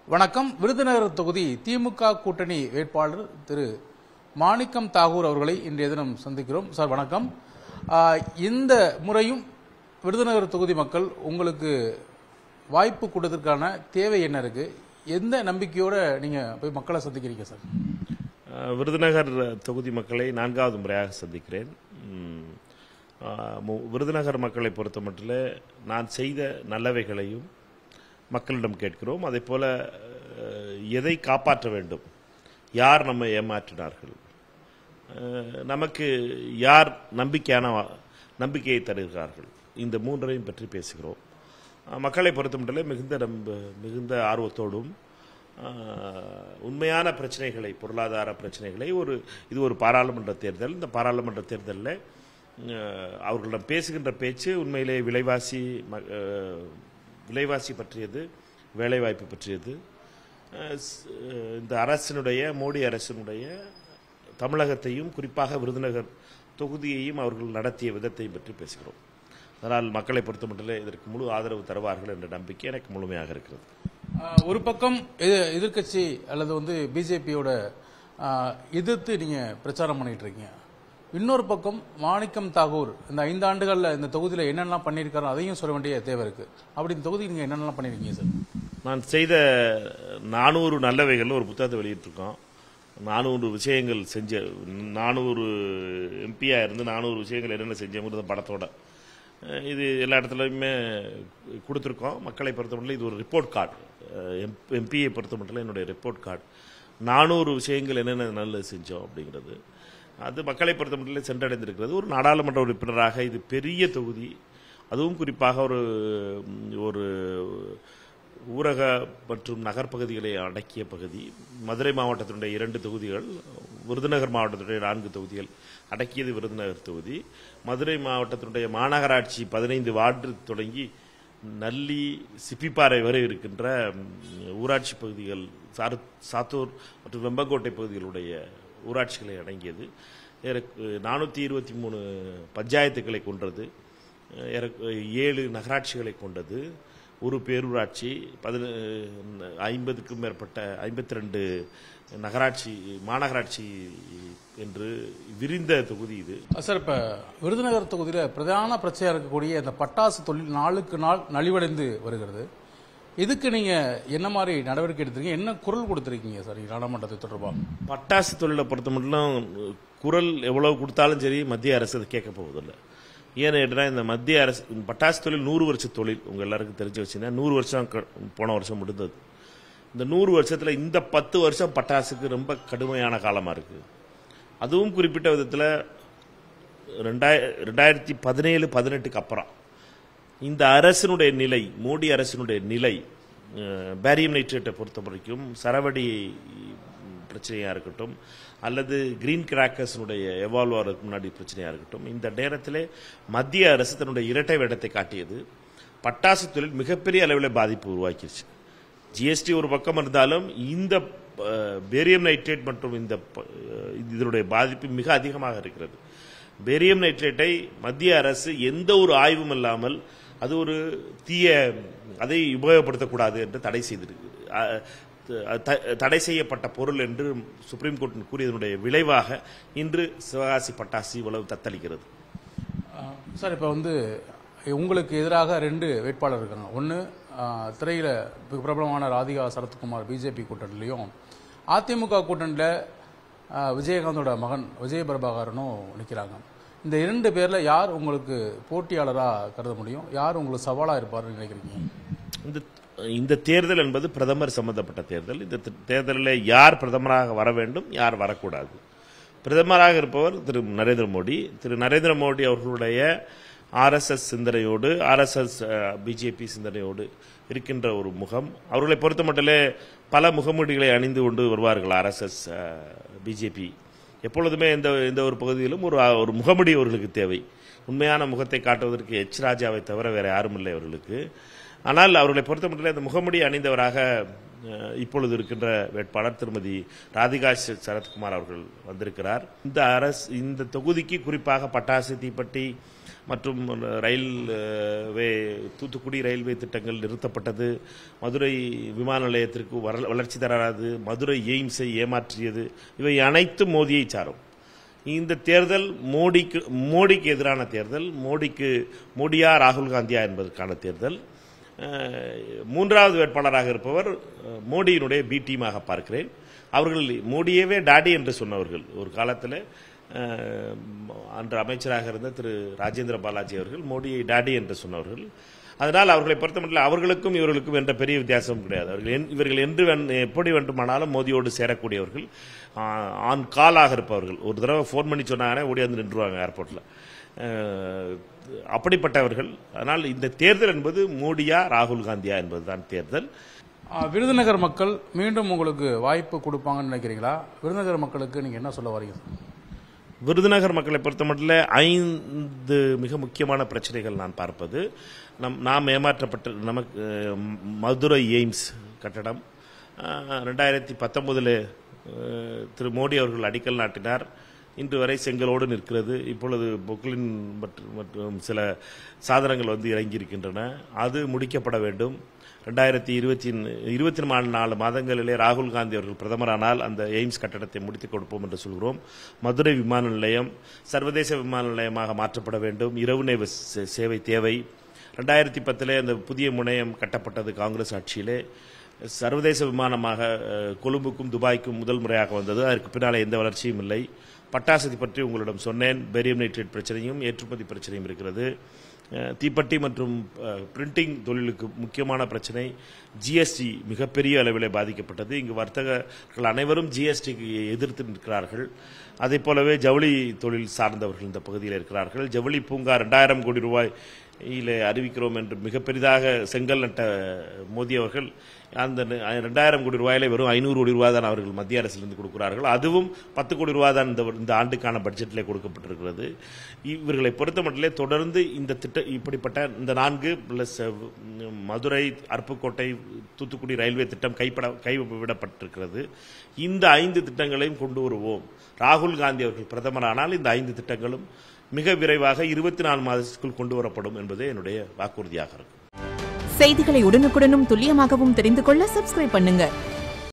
வணக்கம் விருதுநகர் தொகுதி திமுக கூட்டணி வேட்பாளர் திரு மாணிக்கம் தாகூர் அவர்களை இன்றைய தினம் சந்திக்கிறோம் சார் வணக்கம் ஆஹ், இந்த முறையும் விருதுநகர் தொகுதி மக்கள் உங்களுக்கு வாய்ப்பு கொடுத்ததற்கான தேவை என்ன இருக்கு எந்த நம்பிக்கையோட நீங்க போய் மக்களை சந்திக்கிறீங்க சார் அஹ், விருதுநகர் தொகுதி மக்களை நான்காவது முறையாக சந்திக்கிறேன் ம், அஹ், மு- விருதுநகர் மக்களை பொறுத்தமட்டில் நான் செய்த நல்லவைகளையும் மக்களிடம் கேட்கிறோம் அதே போல அஹ், எதை காப்பாற்ற வேண்டும் யார் நம்மை ஏமாற்றினார்கள் அஹ், நமக்கு யார் நம்பிக்கையான வா- நம்பிக்கையை தருகிறார்கள் இந்த மூன்றையும் பற்றி பேசுகிறோம் அஹ், மக்களை பொறுத்தமட்டில் மிகுந்த நம்ப மிகுந்த ஆர்வத்தோடும் அஹ், உண்மையான பிரச்சனைகளை பொருளாதார பிரச்சனைகளை ஒரு இது ஒரு பாராளுமன்ற தேர்தல் இந்த பாராளுமன்ற தேர்தலில் அஹ், அவர்களிடம் பேசுகின்ற பேச்சு உண்மையிலே விலைவாசி ம- அஹ், விலைவாசி பற்றியது வேலைவாய்ப்பு பற்றியது அஹ், ஸ்- அஹ், இந்த அரசினுடைய மோடி அரசினுடைய தமிழகத்தையும் குறிப்பாக விருதுநகர் தொகுதியையும் அவர்கள் நடத்திய விதத்தை பற்றி பேசுகிறோம் அதனால் மக்களை பொறுத்தமட்டில் இதற்கு முழு ஆதரவு தருவார்கள் என்ற நம்பிக்கை எனக்கு முழுமையாக இருக்கிறது ஆஹ், ஒரு பக்கம் எ- எதிர்க்கட்சி அல்லது வந்து பிஜேபியோட எதிர்த்து நீங்க பிரச்சாரம் பண்ணிட்டு இருக்கீங்க இன்னொரு பக்கம் மாணிக்கம் தாகூர் இந்த ஐந்து ஆண்டுகள்ல இந்த தொகுதியில என்னென்னலாம் பண்ணியிருக்காரோ அதையும் சொல்ல வேண்டிய தேவை இருக்கு அப்படி இந்த தொகுதிக்கு நீங்க என்னென்னலாம் பண்ணிருக்கீங்க சார் நான் செய்த நானூறு நல்லவைகள் ஒரு புத்தகத்தை வெளியிட்டிருக்கோம் நானூறு விஷயங்கள் செஞ்ச நானூறு எம்பியாக இருந்து நானூறு விஷயங்கள் என்னென்ன செஞ்சோங்கிறத படத்தோட அஹ் இது எல்லா இடத்துலையுமே கொடுத்துருக்கோம் மக்களை பொறுத்தமட்டில் இது ஒரு ரிப்போர்ட் கார்டு எம்பியை பொறுத்தமட்டில் என்னுடைய ரிப்போர்ட் கார்டு நானூறு விஷயங்கள் என்னென்ன நல்லது செஞ்சோம் அப்படிங்கிறது அது மக்களை பொறுத்தமட்டில் சென்றடைந்திருக்கிறது ஒரு நாடாளுமன்ற உறுப்பினராக இது பெரிய தொகுதி அதுவும் குறிப்பாக ஒரு ஒரு ஊரக மற்றும் நகர்ப்பகுதிகளை அடக்கிய பகுதி மதுரை மாவட்டத்தினுடைய இரண்டு தொகுதிகள் விருதுநகர் மாவட்டத்தினுடைய நான்கு தொகுதிகள் அடக்கியது விருதுநகர் தொகுதி மதுரை மாவட்டத்தினுடைய மாநகராட்சி பதினைந்து வார்டு தொடங்கி நல்லி சிப்பிப்பாறை வரை இருக்கின்ற ம், ஊராட்சி பகுதிகள் சாரு சாத்தூர் மற்றும் வெம்பங்கோட்டை பகுதிகளுடைய ஊராட்சிகளை அடங்கியது நானூற்றி இருபத்தி மூணு பஞ்சாயத்துக்களை கொன்றது ஏறக்கு- ஏழு நகராட்சிகளை கொண்டது ஒரு பேரூராட்சி பதின ஐம்பதுக்கும் மேற்பட்ட ஐம்பத்தி ரெண்டு நகராட்சி மாநகராட்சி என்று விரிந்த தொகுதி இது சார் இப்ப விருதுநகர் தொகுதியில பிரதான பிரச்சனையா இருக்கக்கூடிய இந்த பட்டாசு தொழில் நாளுக்கு நாள் நலிவடைந்து வருகிறது இதுக்கு நீங்க என்ன மாதிரி நடவடிக்கை எடுத்திருக்கீங்க என்ன குரல் கொடுத்திருக்கீங்க சார் நாடாளுமன்றத்தை தொடர்பா பட்டாசு தொழிலை பொறுத்த மட்டும் குரல் எவ்வளவு கொடுத்தாலும் சரி மத்திய அரசு அதை கேட்க போவதில்லை ஏன்னு கேட்டா இந்த மத்திய அரசு பட்டாசு தொழில் நூறு வருஷ தொழில் உங்க எல்லாருக்கும் தெரிஞ்சு வச்சுன்னா நூறு வருஷம் க- போன வருஷம் முடிந்தது இந்த நூறு வருஷத்துல இந்த பத்து வருஷம் பட்டாசுக்கு ரொம்ப கடுமையான காலமா இருக்கு அதுவும் குறிப்பிட்ட விதத்துல ரெண்டாய ரெண்டாயிரத்தி பதினேழு பதினெட்டுக்கு அப்புறம் இந்த அரசினுடைய நிலை மோடி அரசினுடைய நிலை அஹ், பேரியம் நைட்ரேட்டை பொறுத்த வரைக்கும் சரவடி பிரச்சனையாக இருக்கட்டும் அல்லது கிரீன் கிராக்கர்ஸினுடைய எவால்வ் ஆகிறதுக்கு முன்னாடி பிரச்சனையாக இருக்கட்டும் இந்த நேரத்திலே மத்திய அரசு தன்னுடைய இரட்டை வேடத்தை காட்டியது பட்டாசு தொழில் மிகப்பெரிய அளவில் பாதிப்பு உருவாக்கிடுச்சு ஜிஎஸ்டி ஒரு பக்கம் இருந்தாலும் இந்த அஹ், பேரியம் நைட்ரேட் மற்றும் இந்த ப- அஹ், இதனுடைய பாதிப்பு மிக அதிகமாக இருக்கிறது பேரியம் நைட்ரேட்டை மத்திய அரசு எந்த ஒரு ஆய்வும் இல்லாமல் அது ஒரு தீய அதை உபயோகப்படுத்தக்கூடாது என்று தடை செய்திருக்கு அஹ், த- தடை செய்யப்பட்ட பொருள் என்று சுப்ரீம் கோர்ட் கூறியதனுடைய விளைவாக இன்று சிவகாசி பட்டாசு இவ்வளவு தத்தளிக்கிறது ஆஹ் சார் இப்போ வந்து உங்களுக்கு எதிராக ரெண்டு வேட்பாளர் இருக்காங்க ஒன்று திரையில மிக பிரபலமான ராதிகா சரத்குமார் பிஜேபி கூட்டணிலையும் அதிமுக கூட்டணியில் விஜயகாந்தோட மகன் விஜய பிரபாகரனும் நிற்கிறாங்க இந்த இரண்டு பேர்ல யார் உங்களுக்கு போட்டியாளராக கருத முடியும் யார் உங்களுக்கு சவாலாக இருப்பார்னு நினைக்கிறீங்க இந்த இந்த தேர்தல் என்பது பிரதமர் சம்பந்தப்பட்ட தேர்தல் இந்த தே- தேர்தலில் யார் பிரதமராக வர வேண்டும் யார் வரக்கூடாது பிரதமராக இருப்பவர் திரு நரேந்திர மோடி திரு நரேந்திர மோடி அவர்களுடைய ஆர்எஸ்எஸ் சிந்தனையோடு ஆர்எஸ்எஸ் பிஜேபி சிந்தனையோடு இருக்கின்ற ஒரு முகம் அவர்களை பொறுத்த மட்டிலே பல முகமூடிகளை அணிந்து கொண்டு வருவார்கள் ஆர்எஸ்எஸ் பிஜேபி எப்பொழுதுமே எந்த எந்த ஒரு பகுதியிலும் ஒரு ஒரு முகமுடி அவர்களுக்கு தேவை உண்மையான முகத்தை காட்டுவதற்கு எச் ராஜாவை தவிர வேற யாரும் இல்லை அவர்களுக்கு ஆனால் அவர்களை பொறுத்தமட்டில் இந்த முகமுடி அணிந்தவராக அஹ், இப்பொழுது இருக்கின்ற வேட்பாளர் திருமதி ராதிகா ச- சரத்குமார் அவர்கள் வந்திருக்கிறார் இந்த அரசு இந்த தொகுதிக்கு குறிப்பாக பட்டாசு தீப்பெட்டி மற்றும் ரயில்வே தூத்துக்குடி ரயில்வே திட்டங்கள் நிறுத்தப்பட்டது மதுரை விமான நிலையத்திற்கு வர- வளர்ச்சி தராது மதுரை எய்ம்ஸை ஏமாற்றியது இவை அனைத்தும் மோடியை சாரும் இந்த தேர்தல் மோடிக்கு மோடிக்கு எதிரான தேர்தல் மோடிக்கு மோடியா ராகுல் காந்தியா என்பதற்கான தேர்தல் அஹ், மூன்றாவது வேட்பாளராக இருப்பவர் அஹ், மோடியினுடைய பி டீமாக பார்க்கிறேன் அவர்கள் மோடியவே டாடி என்று சொன்னவர்கள் ஒரு காலத்தில் அன்று அமைச்சராக இருந்த திரு ராஜேந்திர பாலாஜி அவர்கள் மோடியை டாடி என்று சொன்னவர்கள் அதனால் அவர்களை பொறுத்தமட்டில் அவர்களுக்கும் இவர்களுக்கும் என்ற பெரிய வித்தியாசம் கிடையாது அவர்கள் என்- இவர்கள் என்று வேண்- எப்படி வேண்டுமானாலும் மோடியோடு சேரக்கூடியவர்கள் ஆ- ஆன் காலாக இருப்பவர்கள் ஒரு தடவை ஃபோன் பண்ணி சொன்னாங்கன்னா ஓடி வந்து நின்றுவாங்க ஏர்போர்ட்டில் அப்படிப்பட்டவர்கள் அதனால் இந்த தேர்தல் என்பது மோடியா ராகுல் காந்தியா என்பதுதான் தேர்தல் ஆ, விருதுநகர் மக்கள் மீண்டும் உங்களுக்கு வாய்ப்பு கொடுப்பாங்கன்னு நினைக்கிறீங்களா விருதுநகர் மக்களுக்கு நீங்க என்ன சொல்ல வரீங்க விருதுநகர் மக்களை பொறுத்தமட்டில் ஐந்து மிக முக்கியமான பிரச்சனைகள் நான் பார்ப்பது நம் நாம் ஏமாற்றப்பட்ட நமக்கு அஹ், மதுரை எய்ம்ஸ் கட்டடம் அஹ், ரெண்டாயிரத்தி பத்தொன்பதில் திரு மோடி அவர்கள் அடிக்கல் நாட்டினார் இன்று வரை செங்கலோடு நிற்கிறது இப்பொழுது பொக்லின் மற்றும் மற்றும் சில சாதனங்கள் வந்து இறங்கியிருக்கின்றன அது முடிக்கப்பட வேண்டும் ரெண்டாயிரத்தி இருபத்தி இருபத்தி நாலு நாலு மாதங்களிலே ராகுல் காந்தி அவர்கள் பிரதமரானால் அந்த எய்ம்ஸ் கட்டடத்தை முடித்துக் கொடுப்போம் என்று சொல்கிறோம் மதுரை விமான நிலையம் சர்வதேச விமான நிலையமாக மாற்றப்பட வேண்டும் இரவு நேர சே- சேவை தேவை ரெண்டாயிரத்தி பத்திலே அந்த புதிய முனையம் கட்டப்பட்டது காங்கிரஸ் ஆட்சியிலே சர்வதேச விமானமாக அஹ், கொழும்புக்கும் துபாய்க்கும் முதல் முறையாக வந்தது அதற்கு பின்னாலே எந்த வளர்ச்சியும் இல்லை பட்டாசு பற்றி உங்களிடம் சொன்னேன் பேரியம் நைட்ரேட் பிரச்சனையும் ஏற்றுமதி பிரச்சனையும் இருக்கிறது அஹ், தீப்பெட்டி மற்றும் பிரிண்டிங் தொழிலுக்கு முக்கியமான பிரச்சனை ஜிஎஸ்டி மிகப்பெரிய அளவில் பாதிக்கப்பட்டது இங்கு வர்த்தகர்கள் அனைவரும் ஜிஎஸ்டிக்கு எதிர்த்து நிற்கிறார்கள் அதே போலவே ஜவுளி தொழில் சார்ந்தவர்கள் இந்த பகுதியில் இருக்கிறார்கள் ஜவுளி பூங்கா ரெண்டாயிரம் கோடி ரூபாய் இதில் அறிவிக்கிறோம் என்று மிக பெரிதாக செங்கல் நட்ட மோடி அவர்கள் அந்த ரெண்டாயிரம் கோடி ரூபாயில வெறும் ஐநூறு கோடி ரூபாய் தான் அவர்கள் மத்திய அரசிலிருந்து கொடுக்கிறார்கள் அதுவும் பத்து கோடி ரூபாய் தான் இந்த இந்த ஆண்டுக்கான பட்ஜெட்டிலே கொடுக்கப்பட்டிருக்கிறது இவர்களை பொறுத்த மட்டிலே தொடர்ந்து இந்த திட்ட இப்படிப்பட்ட இந்த நான்கு பிளஸ் மதுரை அருப்புக்கோட்டை தூத்துக்குடி ரயில்வே திட்டம் கைப்பட கைவிடப்பட்டிருக்கிறது இந்த ஐந்து திட்டங்களையும் கொண்டு வருவோம் ராகுல் காந்தி அவர்கள் பிரதமரானால் இந்த ஐந்து திட்டங்களும் மிக விரைவாக இருபத்தி நாலு மாதத்திற்குள் கொண்டு வரப்படும் என்பதே என்னுடைய வாக்குறுதியாக இருக்கும் செய்திகளை உடனுக்குடனும் துல்லியமாகவும் தெரிந்து கொள்ள சப்ஸ்கிரைப் பண்ணுங்க